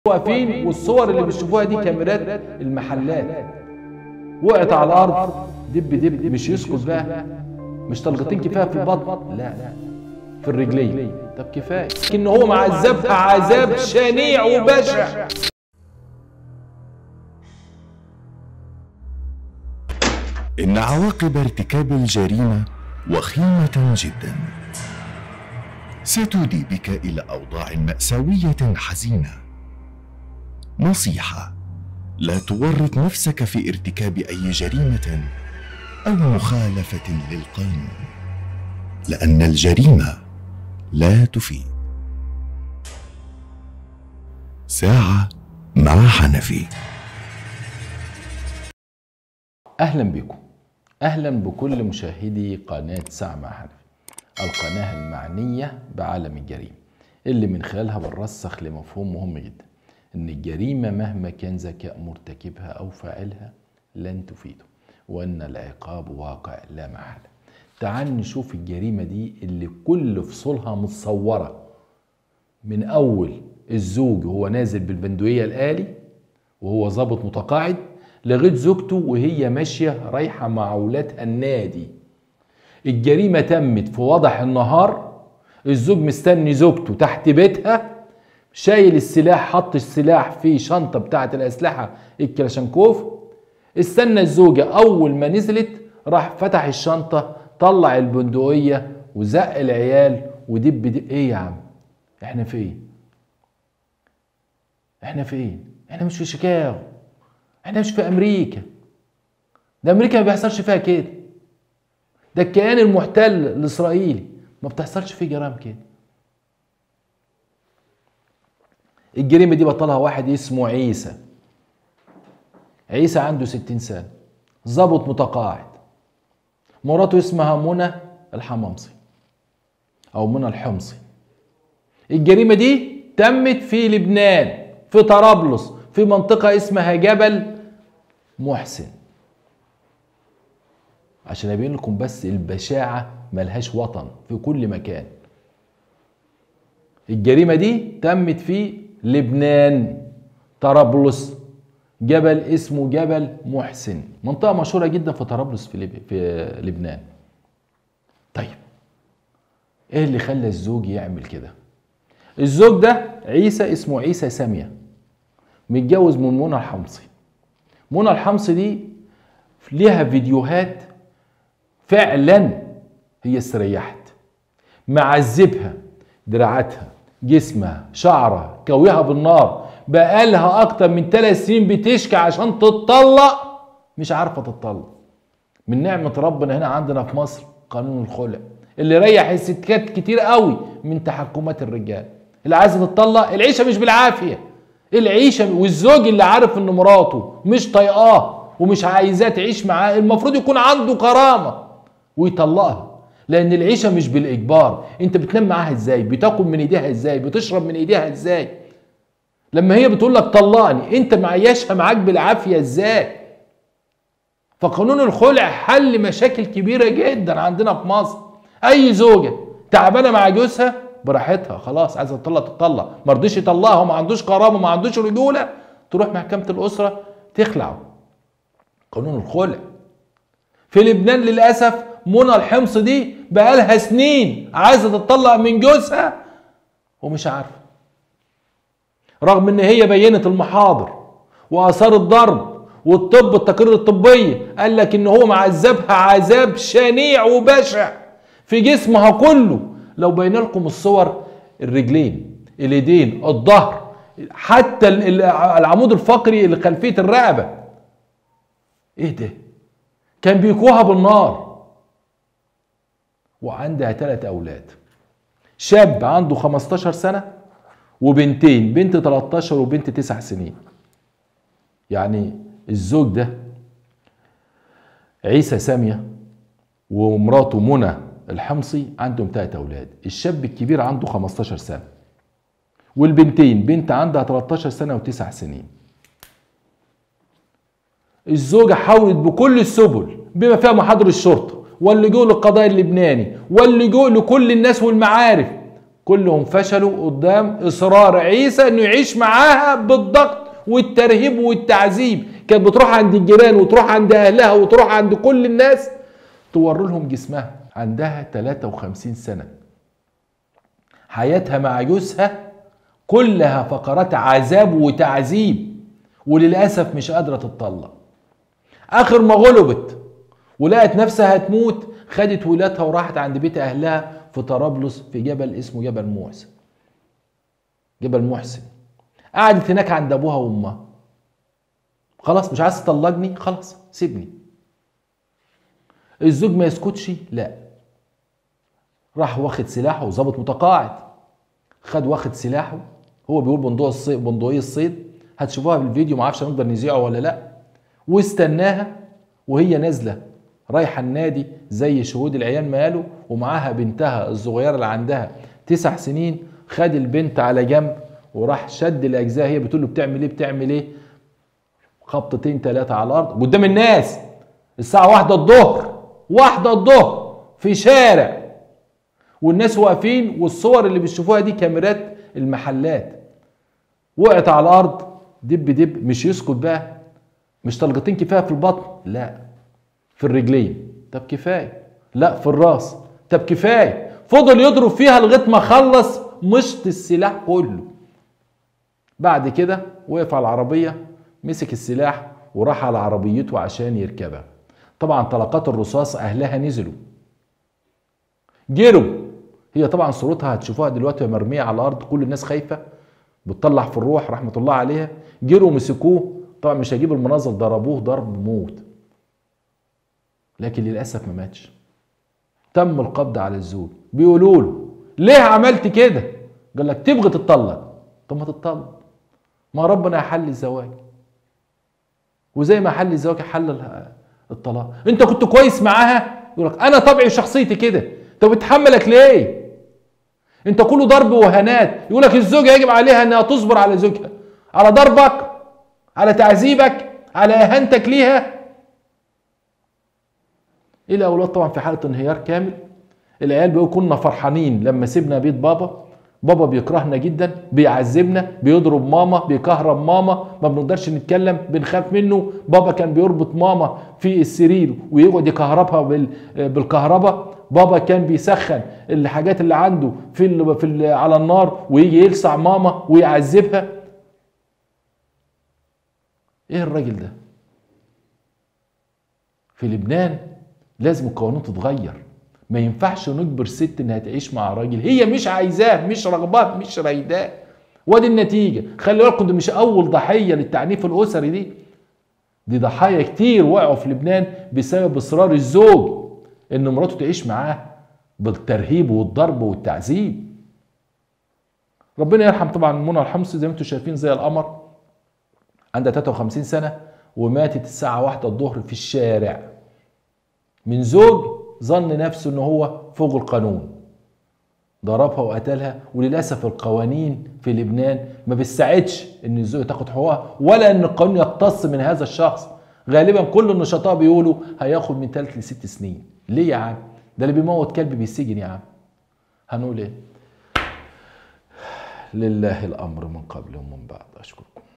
واقفين والصور اللي بتشوفوها دي كاميرات المحلات وقعت على الارض دب دب مش يسكت بقى مش طلقتين كفايه في البطن لا في الرجلين طب كفايه ان هو معذبها عذاب شنيع وبشع إن عواقب ارتكاب الجريمة وخيمة جدا ستودي بك إلى أوضاع مأساوية حزينة نصيحة لا تورط نفسك في ارتكاب أي جريمة أو مخالفة للقانون لأن الجريمة لا تفيد ساعة مع حنفي اهلا بكم اهلا بكل مشاهدي قناه ساعه مع حنفي القناه المعنيه بعالم الجريمه اللي من خلالها بنرسخ لمفهوم مهم جدا ان الجريمه مهما كان ذكاء مرتكبها او فاعلها لن تفيده وان العقاب واقع لا محاله تعال نشوف الجريمه دي اللي كل فصولها متصوره من اول الزوج وهو نازل بالبندقيه الالي وهو ظابط متقاعد لغايه زوجته وهي ماشيه رايحه مع اولادها النادي الجريمه تمت في وضح النهار الزوج مستني زوجته تحت بيتها شايل السلاح حط السلاح في شنطه بتاعه الاسلحه الكلاشنكوف استنى الزوجه اول ما نزلت راح فتح الشنطه طلع البندقيه وزق العيال ودب دب ايه يا عم احنا فين احنا فين احنا مش في شيكاغو احنا مش في امريكا ده امريكا ما بيحصلش فيها كده ده الكيان المحتل الاسرائيلي ما بتحصلش فيه جرائم كده الجريمه دي بطلها واحد اسمه عيسى عيسى عنده ستين سنه ظابط متقاعد مراته اسمها منى الحمامصي او منى الحمصي الجريمه دي تمت في لبنان في طرابلس في منطقة اسمها جبل محسن عشان ابين لكم بس البشاعة ملهاش وطن في كل مكان الجريمة دي تمت في لبنان طرابلس جبل اسمه جبل محسن منطقة مشهورة جدا في طرابلس في, لب... في لبنان طيب ايه اللي خلى الزوج يعمل كده الزوج ده عيسى اسمه عيسى ساميه متجوز من منى الحمصي منى الحمصي دي ليها فيديوهات فعلا هي استريحت معذبها دراعاتها جسمها شعرها كويها بالنار بقالها اكتر من ثلاث سنين بتشكي عشان تتطلق مش عارفه تتطلق من نعمه ربنا هنا عندنا في مصر قانون الخلع اللي ريح الستات كتير قوي من تحكمات الرجال اللي عايزه تتطلق العيشه مش بالعافيه العيشه والزوج اللي عارف ان مراته مش طايقاه ومش عايزاه تعيش معاه المفروض يكون عنده كرامه ويطلقها لان العيشه مش بالاجبار انت بتنام معاها ازاي بتاكل من ايديها ازاي بتشرب من ايديها ازاي لما هي بتقول لك طلقني انت معيشها معاك بالعافيه ازاي فقانون الخلع حل مشاكل كبيره جدا عندنا في مصر اي زوجه تعبانه مع جوزها براحتها خلاص عايزه تطلق تطلق ما رضيش يطلقها وما عندوش كرامه وما عندوش رجوله تروح محكمه الاسره تخلعه قانون الخلع في لبنان للاسف منى الحمص دي بقالها سنين عايزه تطلق من جوزها ومش عارفه رغم ان هي بينت المحاضر واثار الضرب والطب التقارير الطبيه قال لك ان هو معذبها عذاب شنيع وبشع في جسمها كله لو بين لكم الصور الرجلين الايدين الظهر حتى العمود الفقري اللي خلفيه الرقبه ايه ده كان بيكوها بالنار وعندها ثلاث اولاد شاب عنده 15 سنه وبنتين بنت 13 وبنت 9 سنين يعني الزوج ده عيسى ساميه ومراته منى الحمصي عندهم ثلاث اولاد الشاب الكبير عنده 15 سنه والبنتين بنت عندها 13 سنه وتسع سنين الزوجه حاولت بكل السبل بما فيها محاضر الشرطه واللجوء للقضاء اللبناني واللجوء لكل الناس والمعارف كلهم فشلوا قدام اصرار عيسى انه يعيش معاها بالضغط والترهيب والتعذيب كانت بتروح عند الجيران وتروح عند اهلها وتروح عند كل الناس توري لهم جسمها عندها 53 سنه حياتها مع جوزها كلها فقرات عذاب وتعذيب وللاسف مش قادره تتطلق اخر ما غلبت ولقت نفسها هتموت خدت ولادها وراحت عند بيت اهلها في طرابلس في جبل اسمه جبل محسن جبل محسن قعدت هناك عند ابوها وامها خلاص مش عايز تطلقني خلاص سيبني الزوج ما يسكتش لا راح واخد سلاحه وظابط متقاعد خد واخد سلاحه هو بيقول بندق الصيد بندقية الصيد هتشوفوها في الفيديو ما اعرفش هنقدر نذيعه ولا لا واستناها وهي نازله رايحه النادي زي شهود العيان ما قالوا ومعاها بنتها الصغيره اللي عندها تسع سنين خد البنت على جنب وراح شد الاجزاء هي بتقول له بتعمل ايه بتعمل ايه خبطتين ثلاثه على الارض قدام الناس الساعه واحدة الظهر واحدة الظهر في شارع والناس واقفين والصور اللي بتشوفوها دي كاميرات المحلات وقعت على الارض دب دب مش يسكت بقى مش طلقتين كفايه في البطن لا في الرجلين طب كفايه لا في الراس طب كفايه فضل يضرب فيها لغايه ما خلص مشط السلاح كله بعد كده وقف على العربيه مسك السلاح وراح على عربيته عشان يركبها طبعا طلقات الرصاص اهلها نزلوا جروا هي طبعا صورتها هتشوفوها دلوقتي وهي مرميه على الارض كل الناس خايفه بتطلع في الروح رحمه الله عليها جروا مسكوه طبعا مش هجيب المناظر ضربوه ضرب موت لكن للاسف ما ماتش تم القبض على الزوج بيقولوا له ليه عملت كده قال لك تبغي تتطلق طب ما تتطلق ما ربنا يحل الزواج وزي ما حل الزواج حل الطلاق انت كنت كويس معاها يقول لك انا طبعي وشخصيتي كده طب بتحملك ليه انت كله ضرب وهنات يقول لك الزوجه يجب عليها انها تصبر على زوجها على ضربك على تعذيبك على اهانتك ليها الاولاد طبعا في حاله انهيار كامل العيال بيقولوا كنا فرحانين لما سيبنا بيت بابا بابا بيكرهنا جدا بيعذبنا بيضرب ماما بيكهرب ماما ما بنقدرش نتكلم بنخاف منه بابا كان بيربط ماما في السرير ويقعد يكهربها بال- بالكهرباء بابا كان بيسخن الحاجات اللي عنده في ال في ال على النار ويجي يلسع ماما ويعذبها ايه الراجل ده في لبنان لازم القوانين تتغير ما ينفعش نجبر ست انها تعيش مع راجل هي مش عايزاه مش رغباه مش رايداه وادي النتيجه خلي بالكم ده مش اول ضحيه للتعنيف الاسري دي دي ضحايا كتير وقعوا في لبنان بسبب اصرار الزوج ان مراته تعيش معاه بالترهيب والضرب والتعذيب ربنا يرحم طبعا منى الحمصي زي ما انتم شايفين زي القمر عندها 53 سنه وماتت الساعه واحدة الظهر في الشارع من زوج ظن نفسه ان هو فوق القانون ضربها وقتلها وللاسف القوانين في لبنان ما بتساعدش ان الزوجه تاخد حقوقها ولا ان القانون يقتص من هذا الشخص غالبا كل النشطاء بيقولوا هياخد من ثلاث لست سنين ليه يا عم ده اللي بيموت كلب بيسجن يا عم هنقول ايه لله الامر من قبل ومن بعد اشكركم